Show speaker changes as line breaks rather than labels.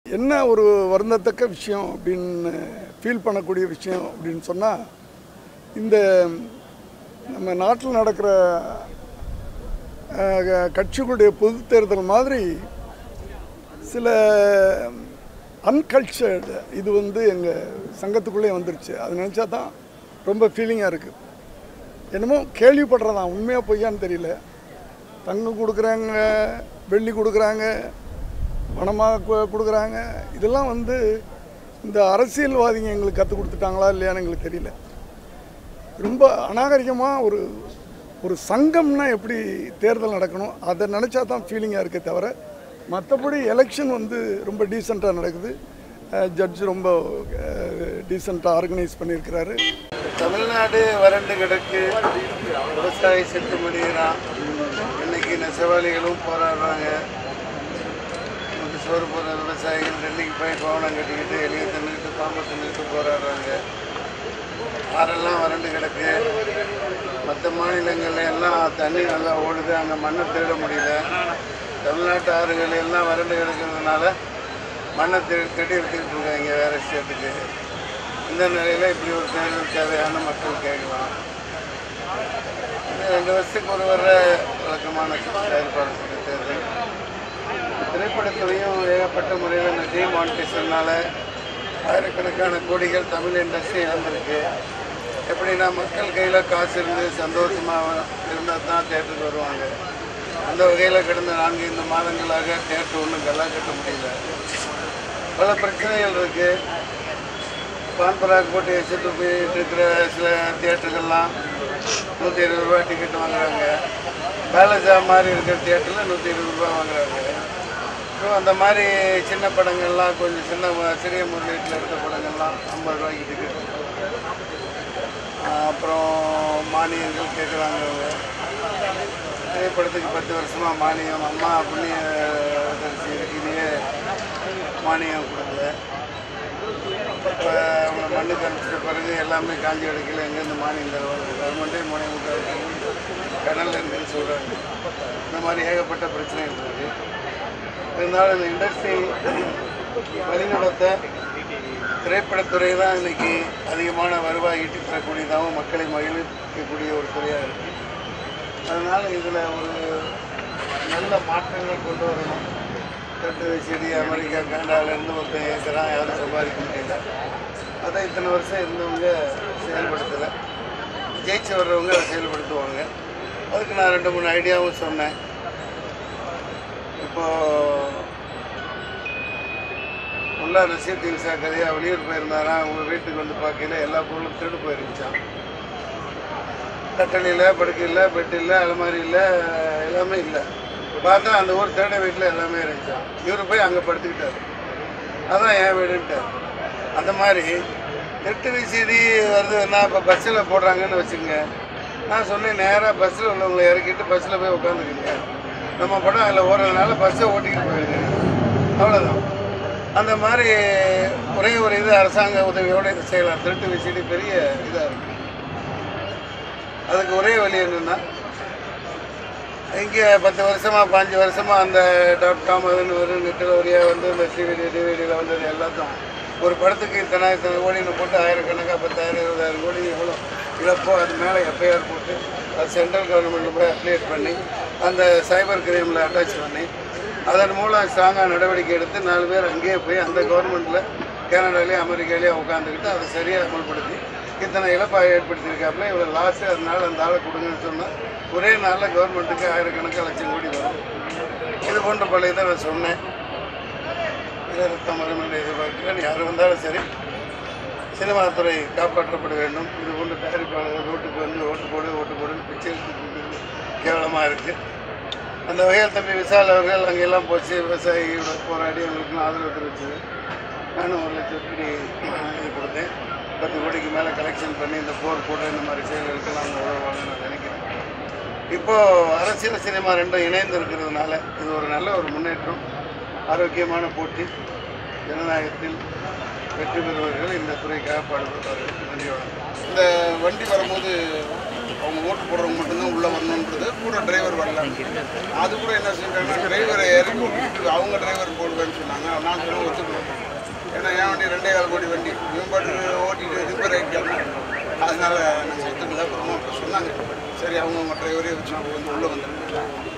என்ன ஒரு வருந்தத்தக்க விஷயம் அப்படின்னு ஃபீல் பண்ணக்கூடிய விஷயம் அப்படின்னு சொன்னால் இந்த நம்ம நாட்டில் நடக்கிற அஹ், க- கட்சிகளுடைய பொது தேர்தல் மாதிரி சில அன்கல்ச்சர்டு இது வந்து எங்கள் சங்கத்துக்குள்ளே வந்துருச்சு அது நினச்சா தான் ரொம்ப ஃபீலிங்காக இருக்குது என்னமோ கேள்விப்படுறதான் உண்மையாக பொய்யான்னு தெரியல தங்கம் கொடுக்குறாங்க வெள்ளி கொடுக்குறாங்க பணமாக கொடுக்குறாங்க இதெல்லாம் வந்து இந்த அரசியல்வாதிங்க எங்களுக்கு கற்றுக் கொடுத்துட்டாங்களா இல்லையான்னு எங்களுக்கு தெரியல ரொம்ப அநாகரிகமாக ஒரு ஒரு சங்கம்னா எப்படி தேர்தல் நடக்கணும் அதை நினச்சா தான் ஃபீலிங்காக இருக்கே தவிர மற்றபடி எலெக்ஷன் வந்து ரொம்ப டீசெண்டாக நடக்குது ஜட்ஜ் ரொம்ப டீசெண்டாக ஆர்கனைஸ் பண்ணியிருக்கிறாரு
தமிழ்நாடு வறண்டு கிடக்கு விவசாயி செத்து மடிகிறான் இன்னைக்கு நெசவாளிகளும் போராடுறாங்க நமக்கு சோறு போடுற விவசாயிகள் டெல்லிக்கு போய் பவனம் கட்டிக்கிட்டு எளிய தின்னுக்கிட்டு பாம்பை தின்னுக்கிட்டு போராடுறாங்க ஆறெல்லாம் வறண்டு கிடக்கு மற்ற மாநிலங்கள்ல எல்லாம் தண்ணி நல்லா ஓடுது அங்கே மண்ணை தேட முடியல தமிழ்நாட்டு ஆறுகள் எல்லாம் வறண்டு கிடக்கிறதுனால மண்ணை தேடி தேடி எடுத்துக்கிட்டு இருக்காங்க வேறு ஸ்டேட்டுக்கு இந்த நிலையில் இப்படி ஒரு தேர்தல் தேவையான மக்கள் கேட்கலாம் இது ரெண்டு வருஷத்துக்கு ஒரு வர வழக்கமான ஏற்பாடு செய்த தேர்தல் திரைப்படத்துறையும் ஏகப்பட்ட முறையில் இந்த டிமானிட்டேஷனால் ஆயிரக்கணக்கான கோடிகள் தமிழ் இண்டஸ்ட்ரி இழந்திருக்கு எப்படின்னா மக்கள் கையில் காசு இருந்து சந்தோஷமாக இருந்தால் தான் தேட்டருக்கு வருவாங்க அந்த வகையில் கடந்த நான்கு ஐந்து மாதங்களாக தேட்டர் ஒன்றும் கல்லா கட்ட முடியல பல பிரச்சனைகள் இருக்குது பான்பராக் போட்டு வச்சுட்டு போயிட்டு இருக்கிற சில தியேட்டர்கள்லாம் நூற்றி இருபது ரூபா டிக்கெட் வாங்குறாங்க பேலன்ஸா மாதிரி இருக்கிற தியேட்டரில் நூற்றி இருபது ரூபா வாங்குறாங்க ஸோ அந்த மாதிரி சின்ன படங்கள்லாம் கொஞ்சம் சின்ன மு- சிறிய முதலீட்டில் எடுத்த படங்கள்லாம் ஐம்பது ரூபாய்க்கு டிக்கெட் அப்புறம் மானியங்கள் கேட்குறாங்க அவங்க திரைப்படத்துக்கு பத்து வருஷமாக மானியம் அம்மா புண்ணிய தரிசி இருக்கையிலேயே மானியம் கொடுக்கல இப்போ அவங்க மண்ணுக்கு அனுப்பிச்சிட்ட பிறகு எல்லாமே காஞ்சி அடைக்கல எங்கேருந்து மானியம் தருவாங்க கவர்மெண்ட்டே மூணே முக்கால் கடலில் இருக்குன்னு சொல்கிறாங்க இந்த மாதிரி ஏகப்பட்ட பிரச்சனைகள் இருக்குது இருந்தாலும் இந்த இண்டஸ்ட்ரி வழிநடத்த திரைப்படத்துறை தான் இன்னைக்கு அதிகமான வருவாய் ஈட்டி தரக்கூடியதாகவும் மக்களை மகிழ்விக்கக்கூடிய ஒரு துறையாக இருக்குது அதனால் இதில் ஒரு நல்ல மாற்றங்கள் கொண்டு வரணும் கட்டு செடி அமெரிக்கா கனடாவிலேருந்து ஒருத்தன் ஏற்கிறான் யாரும் சம்பாதிக்க முடியல அதை இத்தனை வருஷம் இருந்தவங்க செயல்படுத்தலை ஜெயிச்சு வர்றவங்க அதை செயல்படுத்துவாங்க அதுக்கு நான் ரெண்டு மூணு ஐடியாவும் சொன்னேன் இப்போ உள்ள ரசீத் தில்சா கதையாக வெளியூர் போயிருந்தாரா அவங்க வீட்டுக்கு வந்து பார்க்கையில எல்லா பொருளும் திருடு போயிருந்துச்சான் கட்டளையில் படுக்கையில் பெட் இல்லை அலமாரி இல்லை எல்லாமே இல்லை பார்த்தா அந்த ஊர் திருட வீட்டில் எல்லாமே இருந்துச்சான் இவர் போய் அங்கே படுத்துக்கிட்டார் அதான் என் வீடுன்ட்டார் அந்த மாதிரி திருட்டு விசிடி வருதுன்னா இப்போ பஸ்ஸில் போடுறாங்கன்னு வச்சுங்க நான் சொன்னேன் நேராக பஸ்ஸில் உள்ளவங்களை இறக்கிட்டு பஸ்ஸில் போய் உட்காந்துக்குங்க நம்ம படம் அதில் ஓடுறதுனால பஸ்ஸை ஓட்டிக்கிட்டு போயிடுங்க அவ்வளோதான் அந்த மாதிரி ஒரே ஒரு இது அரசாங்க உதவியோடு இதை செய்யலாம் திருட்டு விசிடி பெரிய இதாக இருக்குது அதுக்கு ஒரே வழி என்னென்னா இங்கே பத்து வருஷமாக பாஞ்சு வருஷமாக அந்த டாட் காம் அதுன்னு ஒரு நெட்டில் வழியாக வந்து இந்த சிவிடி டிவிடியில் வந்தது எல்லாத்தையும் ஒரு படத்துக்கு இத்தனை இத்தனை கோடின்னு போட்டு ஆயிரக்கணக்காக பத்தாயிரம் இருபதாயிரம் கோடி இவ்வளோ இழப்போ அது மேலே எஃப்ஐஆர் போட்டு அது சென்ட்ரல் கவர்மெண்ட்டில் போய் அப்டேட் பண்ணி அந்த சைபர் கிரைமில் அட்டாச் பண்ணி அதன் மூலம் ஸ்ட்ராங்காக நடவடிக்கை எடுத்து நாலு பேர் அங்கேயே போய் அந்த கவர்மெண்ட்டில் கனடாலேயும் அமெரிக்காலேயும் உட்காந்துக்கிட்டு அதை சரியாக அமல்படுத்தி இத்தனை இழப்பை ஏற்படுத்தியிருக்காப்புல இவ்வளோ லாஸு அதனால அந்த ஆளை கொடுங்கன்னு சொன்னால் ஒரே நாளில் கவர்மெண்ட்டுக்கு ஆயிரக்கணக்கான லட்சம் கோடி வரும் இது போன்ற பல இதை நான் சொன்னேன் இதை ரத்தம் வரும் என்று எதிர்பார்க்கிறேன் யார் வந்தாலும் சரி சினிமா துறை காப்பாற்றப்பட வேண்டும் இது போன்ற தயாரிப்பாளர்கள் ரோட்டுக்கு வந்து ஓட்டு போடு ஓட்டு போடுன்னு பிச்சை எடுத்துக்கிட்டு கேவலமாக இருக்குது அந்த வகையில் தம்பி விசால் அவர்கள் அங்கெல்லாம் போச்சு விவசாயியோட போராடி அவங்களுக்குலாம் ஆதரவு தெரிவிச்சது நானும் ஒரு லட்சம் கோடி இது கொடுத்தேன் பத்து கோடிக்கு மேலே கலெக்ஷன் பண்ணி இந்த போர் போட்டு இந்த மாதிரி செயல்களுக்கெல்லாம் அவங்க உதவுவாங்கன்னு நான் நினைக்கிறேன் இப்போது அரசியல் சினிமா ரெண்டும் இணைந்து இருக்கிறதுனால இது ஒரு நல்ல ஒரு முன்னேற்றம் ஆரோக்கியமான போட்டி ஜனநாயகத்தில் வெற்றி பெறுவர்கள் இந்த துறைக்காக பாடுபடுவார்கள் நன்றி வணக்கம் இந்த வண்டி வரும்போது அவங்க ஓட்டு போடுறவங்க மட்டும்தான் உள்ளே வரணுன்றது கூட டிரைவர் வரல அது கூட என்ன செஞ்சாங்கன்னா டிரைவரை இறக்கி விட்டுட்டு அவங்க டிரைவர் போடுவேன்னு சொன்னாங்க நான் சொன்ன ஒத்துக்கணும் ஏன்னா என் வண்டி ரெண்டே கால் கோடி வண்டி இவன் பாட்டு ஓட்டிட்டு ரிப்பேர் ஆகிட்டாங்க அதனால நாங்கள் ஒத்துக்கல அப்புறமா அப்போ சொன்னாங்க சரி அவங்கவுங்க டிரைவரே வச்சு வந்து உள்ளே வந்துருக்காங்க